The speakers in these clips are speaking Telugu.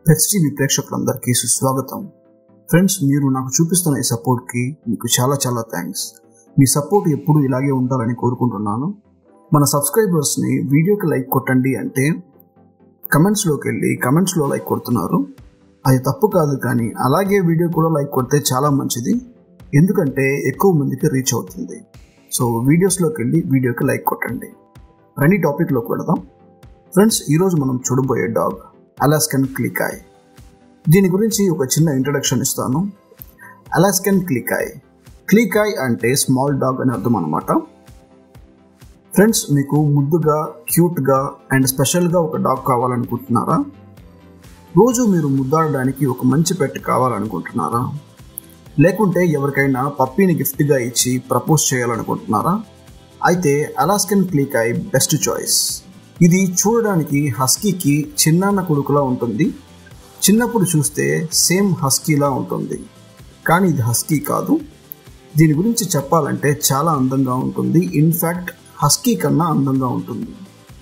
పెట్స్ టీవీ ప్రేక్షకులందరికీ సుస్వాగతం ఫ్రెండ్స్ మీరు నాకు చూపిస్తున్న ఈ సపోర్ట్కి మీకు చాలా చాలా థ్యాంక్స్ మీ సపోర్ట్ ఎప్పుడు ఇలాగే ఉండాలని కోరుకుంటున్నాను మన సబ్స్క్రైబర్స్ని వీడియోకి లైక్ కొట్టండి అంటే కమెంట్స్లోకి వెళ్ళి కమెంట్స్లో లైక్ కొడుతున్నారు అది తప్పు కాదు కానీ అలాగే వీడియో కూడా లైక్ కొడితే చాలా మంచిది ఎందుకంటే ఎక్కువ మందికి రీచ్ అవుతుంది సో వీడియోస్లోకి వెళ్ళి వీడియోకి లైక్ కొట్టండి రండి టాపిక్లోకి వెళదాం ఫ్రెండ్స్ ఈరోజు మనం చూడబోయే డాగ్ అలాస్కన్ క్లికాయ్ దీని గురించి ఒక చిన్న ఇంట్రడక్షన్ ఇస్తాను అలాస్కన్ క్లికాయ్ క్లికాయ్ అంటే స్మాల్ డాగ్ అని అర్థం అనమాట ఫ్రెండ్స్ మీకు ముద్దుగా క్యూట్గా అండ్ స్పెషల్గా ఒక డాగ్ కావాలనుకుంటున్నారా రోజు మీరు ముద్దాడడానికి ఒక మంచి పెట్ కావాలనుకుంటున్నారా లేకుంటే ఎవరికైనా పప్పీని గిఫ్ట్గా ఇచ్చి ప్రపోజ్ చేయాలనుకుంటున్నారా అయితే అలాస్కన్ క్లీకాయ్ బెస్ట్ చాయిస్ ఇది చూడడానికి హస్కీకి చిన్నాన్న కొడుకులా ఉంటుంది చిన్నప్పుడు చూస్తే సేమ్ హస్కీలా ఉంటుంది కానీ ఇది హస్కీ కాదు దీని గురించి చెప్పాలంటే చాలా అందంగా ఉంటుంది ఇన్ఫ్యాక్ట్ హస్కీ కన్నా అందంగా ఉంటుంది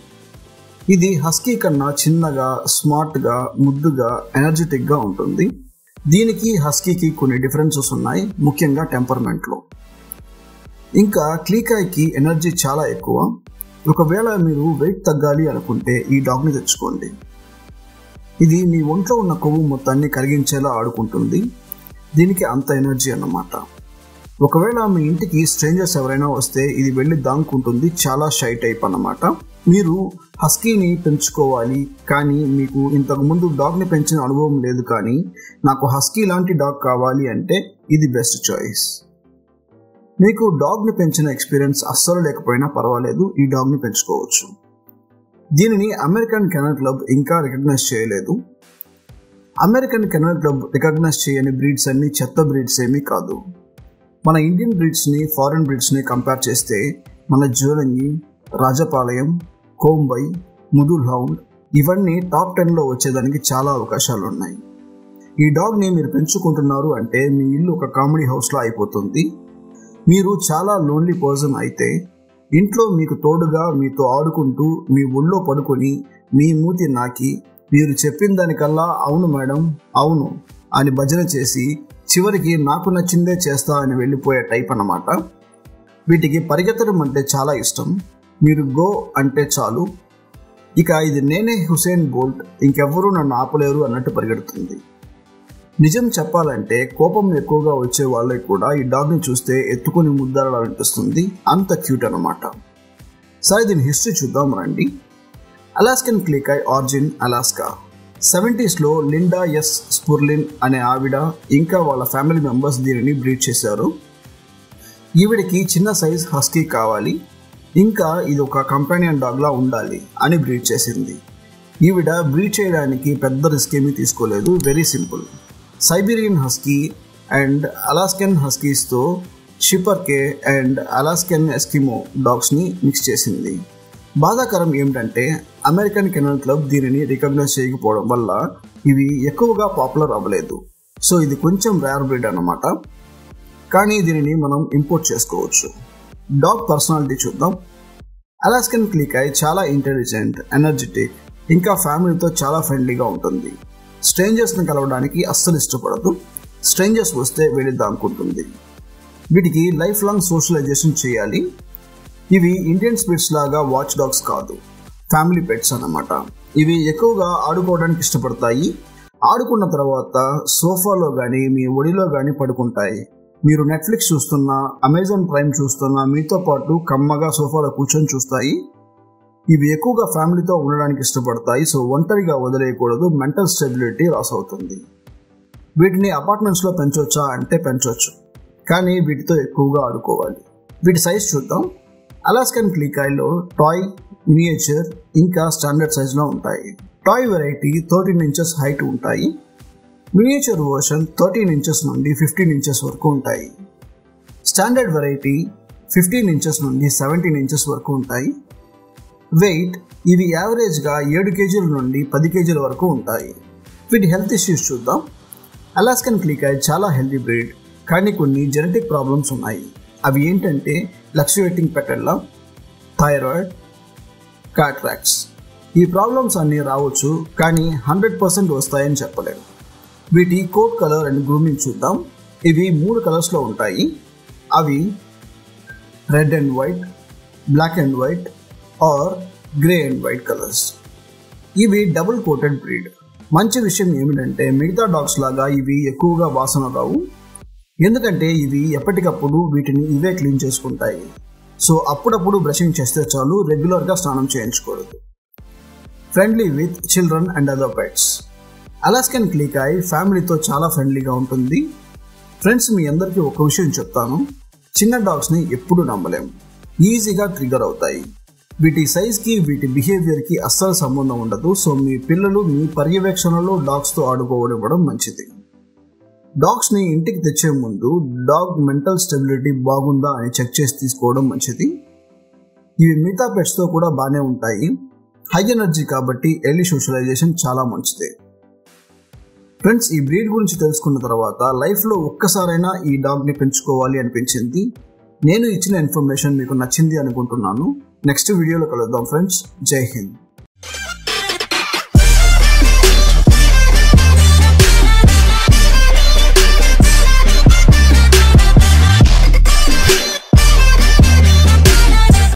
ఇది హస్కీ కన్నా చిన్నగా స్మార్ట్గా ముద్దుగా ఎనర్జెటిక్గా ఉంటుంది దీనికి హస్కీకి కొన్ని డిఫరెన్సెస్ ఉన్నాయి ముఖ్యంగా టెంపర్మెంట్లో ఇంకా క్లీకాయ్కి ఎనర్జీ చాలా ఎక్కువ ఒకవేళ మీరు వెయిట్ తగ్గాలి అనుకుంటే ఈ డాగ్ని తెచ్చుకోండి ఇది మీ ఒంట్లో ఉన్న కొవ్వు మొత్తాన్ని కరిగించేలా ఆడుకుంటుంది దీనికి అంత ఎనర్జీ అన్నమాట ఒకవేళ మీ ఇంటికి స్ట్రేంజర్స్ ఎవరైనా వస్తే ఇది వెళ్ళి దాంకుంటుంది చాలా షై టైప్ అన్నమాట మీరు హస్కీని పెంచుకోవాలి కానీ మీకు ఇంతకు ముందు డాగ్ని పెంచిన అనుభవం లేదు కానీ నాకు హస్కీ లాంటి డాగ్ కావాలి అంటే ఇది బెస్ట్ చాయిస్ మీకు డాగ్ని పెంచిన ఎక్స్పీరియన్స్ అస్సలు లేకపోయినా పర్వాలేదు ఈ డాగ్ని పెంచుకోవచ్చు దీనిని అమెరికన్ కెనల్ క్లబ్ ఇంకా రికగ్నైజ్ చేయలేదు అమెరికన్ కెనల్ క్లబ్ రికగ్నైజ్ చేయని బ్రీడ్స్ అన్ని చెత్త బ్రీడ్స్ ఏమీ కాదు మన ఇండియన్ బ్రీడ్స్ని ఫారిన్ బ్రీడ్స్ని కంపేర్ చేస్తే మన జోలంగి రాజపాలయం కోంబై ముదుల్ హౌండ్ ఇవన్నీ టాప్ టెన్లో వచ్చేదానికి చాలా అవకాశాలు ఉన్నాయి ఈ డాగ్ని మీరు పెంచుకుంటున్నారు అంటే మీ ఇల్లు ఒక కామెడీ హౌస్లో అయిపోతుంది మీరు చాలా లోన్లీ పర్సన్ అయితే ఇంట్లో మీకు తోడుగా మీతో ఆడుకుంటూ మీ ఒళ్ళో పడుకొని మీ మూతి నాకి మీరు చెప్పిన దానికల్లా అవును మేడం అవును అని భజన చేసి చివరికి నాకు నచ్చిందే చేస్తా అని వెళ్ళిపోయే టైప్ అన్నమాట వీటికి పరిగెత్తడం అంటే చాలా ఇష్టం మీరు గో అంటే చాలు ఇక ఇది నేనే హుసేన్ బోల్ట్ ఇంకెవ్వరూ నన్ను ఆపలేరు అన్నట్టు పరిగెడుతుంది నిజం చెప్పాలంటే కోపం ఎక్కువగా వచ్చే వాళ్ళకి కూడా ఈ డాగ్ని చూస్తే ఎత్తుకొని ముద్దాడాలనిపిస్తుంది అంత క్యూట్ అనమాట సరే దీని హిస్టరీ చూద్దాం రండి అలాస్కన్ క్లికాయ్ ఆర్జిన్ అలాస్కా సెవెంటీస్లో లిండా ఎస్ స్పుర్లిన్ అనే ఆవిడ ఇంకా వాళ్ళ ఫ్యామిలీ మెంబర్స్ దీనిని బ్రీడ్ చేశారు ఈవిడికి చిన్న సైజ్ హస్కీ కావాలి ఇంకా ఇది ఒక కంపానియన్ డాగ్లా ఉండాలి అని బ్రీడ్ చేసింది ఈవిడ బ్రీడ్ చేయడానికి పెద్ద రిస్క్ ఏమీ తీసుకోలేదు very simple Siberian husky and Alaskan హస్కీస్తో షిపర్కే అండ్ అలాస్కన్ ఎస్కిమో డాగ్స్ని మిక్స్ చేసింది బాధాకరం ఏమిటంటే అమెరికన్ కెనల్ క్లబ్ దీనిని రికగ్నైజ్ చేయకపోవడం వల్ల ఇవి ఎక్కువగా పాపులర్ అవ్వలేదు సో ఇది కొంచెం రేర్ బ్రీడ్ అన్నమాట కానీ దీనిని మనం ఇంపోర్ట్ చేసుకోవచ్చు డాగ్ పర్సనాలిటీ చూద్దాం అలాస్కన్ క్లికాయ్ చాలా ఇంటెలిజెంట్ ఎనర్జెటిక్ ఇంకా ఫ్యామిలీతో చాలా ఫ్రెండ్లీగా ఉంటుంది స్ట్రేంజర్స్ని కలవడానికి అస్సలు ఇష్టపడదు స్ట్రేంజర్స్ వస్తే వెళ్ళి దాక్కుంటుంది వీటికి లైఫ్ లాంగ్ సోషలైజేషన్ చేయాలి ఇవి ఇండియన్ స్పిరిట్స్ లాగా వాచ్ డాగ్స్ కాదు ఫ్యామిలీ పెట్స్ అన్నమాట ఇవి ఎక్కువగా ఆడుకోవడానికి ఇష్టపడతాయి ఆడుకున్న తర్వాత సోఫాలో కానీ మీ ఒడిలో కానీ పడుకుంటాయి మీరు నెట్ఫ్లిక్స్ చూస్తున్నా అమెజాన్ ప్రైమ్ చూస్తున్నా మీతో పాటు కమ్మగా సోఫాలో కూర్చొని చూస్తాయి ఇవి ఎక్కువగా ఫ్యామిలీతో ఉండడానికి ఇష్టపడతాయి సో ఒంటరిగా వదిలేయకూడదు మెంటల్ స్టెబిలిటీ లాస్ అవుతుంది వీటిని అపార్ట్మెంట్స్లో పెంచవచ్చా అంటే పెంచవచ్చు కానీ వీటితో ఎక్కువగా ఆడుకోవాలి వీటి సైజ్ చూద్దాం అలాస్కన్ క్లికాయ్లో టాయ్ మినియేచర్ ఇంకా స్టాండర్డ్ సైజ్లో ఉంటాయి toy variety thirteen inches height ఉంటాయి మినియేచర్ వర్షన్ థర్టీన్ ఇంచెస్ నుండి ఫిఫ్టీన్ ఇంచెస్ వరకు ఉంటాయి స్టాండర్డ్ వెరైటీ ఫిఫ్టీన్ ఇంచెస్ నుండి సెవెంటీన్ ఇంచెస్ వరకు ఉంటాయి వెయిట్ ఇవి యావరేజ్గా ఏడు కేజీల నుండి పది కేజీల వరకు ఉంటాయి వీటి హెల్త్ ఇష్యూస్ చూద్దాం అలాస్కన్ క్లికాయ్ చాలా హెల్తీ బ్రీడ్ కానీ కొన్ని జెనెటిక్ ప్రాబ్లమ్స్ ఉన్నాయి అవి ఏంటంటే లక్సుయేటింగ్ పెటల్లా థైరాయిడ్ కాట్రాక్ట్స్ ఈ ప్రాబ్లమ్స్ అన్నీ రావచ్చు కానీ హండ్రెడ్ పర్సెంట్ వస్తాయని చెప్పలేము వీటి కోట్ కలర్ అండ్ గ్రూమింగ్ చూద్దాం ఇవి మూడు కలర్స్లో ఉంటాయి అవి red and white black and white or grey and white colours ఇవి డబుల్ కోటెడ్ బ్రీడ్ మంచి విషయం ఏమిటంటే మిగతా డాగ్స్ లాగా ఇవి ఎక్కువగా వాసన రావు ఎందుకంటే ఇవి ఎప్పటికప్పుడు వీటిని ఇవే క్లీన్ చేసుకుంటాయి సో అప్పుడప్పుడు బ్రషింగ్ చేస్తే చాలు రెగ్యులర్గా స్నానం చేయించకూడదు friendly with children and other pets Alaskan Klee Kai ఫ్యామిలీతో చాలా ఫ్రెండ్లీగా ఉంటుంది ఫ్రెండ్స్ మీ అందరికీ ఒక విషయం చెప్తాను చిన్న డాగ్స్ని ఎప్పుడు నమ్మలేము ఈజీగా ట్రిగర్ అవుతాయి వీటి సైజ్కి వీటి బిహేవియర్కి అస్సలు సంబంధం ఉండదు సో మీ పిల్లలు మీ పర్యవేక్షణలో డాగ్స్తో ఆడుకోవడం మంచిది డాగ్స్ని ఇంటికి తెచ్చే ముందు డాగ్ మెంటల్ స్టెబిలిటీ బాగుందా అని చెక్ చేసి తీసుకోవడం మంచిది ఇవి మిగతా పెట్స్తో కూడా బాగానే ఉంటాయి హై ఎనర్జీ కాబట్టి ఎర్లీ సోషలైజేషన్ చాలా మంచిది ఫ్రెండ్స్ ఈ బ్రీడ్ గురించి తెలుసుకున్న తర్వాత లైఫ్లో ఒక్కసారైనా ఈ డాగ్ని పెంచుకోవాలి అనిపించింది నేను ఇచ్చిన ఇన్ఫర్మేషన్ మీకు నచ్చింది అనుకుంటున్నాను నెక్స్ట్ వీడియోలో కలుద్దాం ఫ్రెండ్స్ జై హింద్